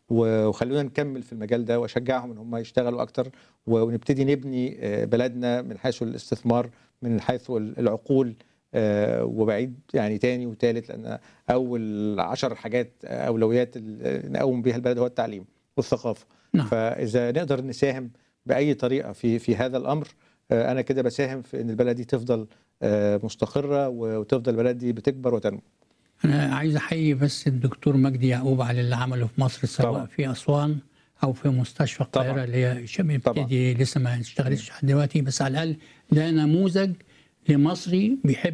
و- وخلونا نكمل في المجال ده واشجعهم ان هم يشتغلوا اكتر و- ونبتدي نبني آه، بلدنا من حيث الاستثمار من حيث ال- العقول آه، وبعيد يعني تاني وتالت لان اول عشر حاجات آه، اولويات ال- نقوم بها البلد هو التعليم والثقافه نعم. فاذا نقدر نساهم باي طريقه في في هذا الامر آه، انا كده بساهم في ان البلد دي تفضل آه، مستقره و- وتفضل البلد دي بتكبر وتنمو انا عايز احيي بس الدكتور مجدي يعقوب على اللي عمله في مصر سواء طبعا. في اسوان او في مستشفى طبعا. القاهره اللي هي شبه طبعا. بتدي لسه ما اشتغلتش لحد دلوقتي بس على الاقل ده نموذج لمصري بيحب